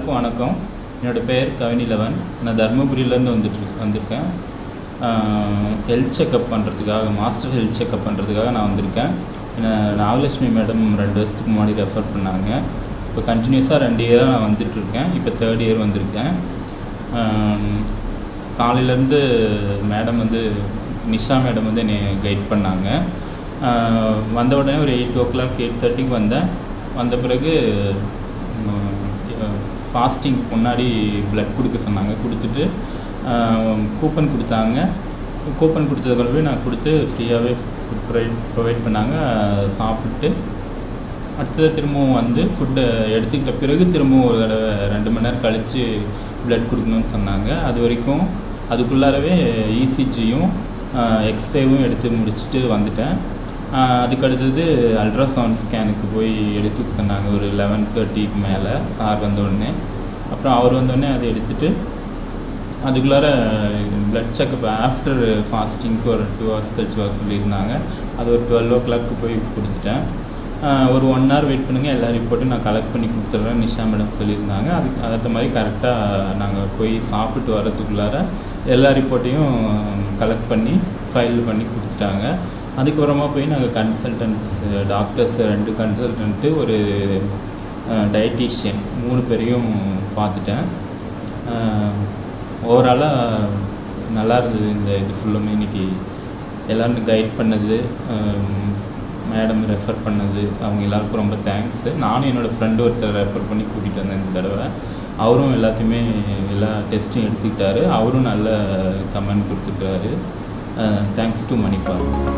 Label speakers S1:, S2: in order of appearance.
S1: எல்லாருக்கும் வணக்கம் என்னோடய பேர் கவினிலவன் நான் தருமபுரியிலேருந்து வந்துட்டு வந்திருக்கேன் ஹெல்த் செக்கப் பண்ணுறதுக்காக மாஸ்டர் ஹெல்த் செக்கப் பண்ணுறதுக்காக நான் வந்திருக்கேன் என்னை நாகலட்சுமி மேடம் ரெண்டு வருஷத்துக்கு முன்னாடி ரெஃபர் பண்ணாங்க இப்போ கண்டினியூஸாக ரெண்டு இயராக நான் வந்துட்டுருக்கேன் இப்போ தேர்ட் இயர் வந்திருக்கேன் காலையிலேருந்து மேடம் வந்து நிஷா மேடம் வந்து என்னை கைட் பண்ணாங்க ஆஹ் வந்த உடனே ஒரு எயிட் ஓ கிளாக் எயிட் தேர்ட்டிக்கு வந்தேன் வந்த பிறகு ஃபாஸ்டிங் முன்னாடி பிளட் கொடுக்க சொன்னாங்க கொடுத்துட்டு கூப்பன் கொடுத்தாங்க கூப்பன் கொடுத்ததுக்கு நான் கொடுத்து ஃப்ரீயாகவே ஃபுட் ப்ரொவைட் ப்ரொவைட் பண்ணாங்க சாப்பிட்டு அடுத்தது திரும்பவும் வந்து ஃபுட்டை எடுத்துக்கிட்ட பிறகு திரும்பவும் ஒரு தடவை ரெண்டு மணி நேரம் கழித்து பிளட் கொடுக்கணும்னு சொன்னாங்க அது வரைக்கும் அதுக்குள்ளாரவே இசிஜியும் எக்ஸ்ரேவும் எடுத்து முடிச்சுட்டு வந்துட்டேன் அதுக்கு அடுத்தது அல்ட்ராசவுண்ட் ஸ்கேனுக்கு போய் எடுத்துக்க சொன்னாங்க ஒரு லெவன் தேர்ட்டிக்கு மேலே சார் வந்த உடனே அப்புறம் அவர் வந்தோடனே அதை எடுத்துட்டு அதுக்குள்ளார பிளட் செக்கப் ஆஃப்டர் ஃபாஸ்டிங்க்கு ஒரு டூ ஹவர்ஸ் கழிச்சு வர சொல்லியிருந்தாங்க அது ஒரு டுவெல் ஓ கிளாக்கு போய் கொடுத்துட்டேன் ஒரு ஒன் ஹவர் வெயிட் பண்ணுங்கள் எல்லா ரிப்போர்ட்டும் நான் கலெக்ட் பண்ணி கொடுத்துட்றேன் நிஷா மேடம் சொல்லியிருந்தாங்க அதுக்கு அதுக்கு மாதிரி கரெக்டாக நாங்கள் போய் சாப்பிட்டு வரதுக்குள்ளார எல்லா ரிப்போர்ட்டையும் கலெக்ட் பண்ணி ஃபைல் பண்ணி கொடுத்துட்டாங்க அதுக்கப்புறமா போய் நாங்கள் கன்சல்டன்ட்ஸ் டாக்டர்ஸ் ரெண்டு கன்சல்டன்ட்டு ஒரு டயட்டீஷியன் மூணு பேரையும் பார்த்துட்டேன் ஓவராலாக நல்லா இருந்தது இந்த இது ஃபுல்லுமே இன்னைக்கு எல்லோரும் கைட் பண்ணது மேடம் ரெஃபர் பண்ணது அவங்க எல்லாருக்கும் ரொம்ப தேங்க்ஸு நானும் என்னோடய ஃப்ரெண்டு ஒருத்தர் ரெஃபர் பண்ணி கூட்டிகிட்டு வந்தேன் இந்த தடவை அவரும் எல்லாத்தையுமே எல்லா டெஸ்ட்டையும் எடுத்துக்கிட்டாரு அவரும் நல்ல கமெண்ட் கொடுத்துருக்காரு தேங்க்ஸ் டு மணிப்பா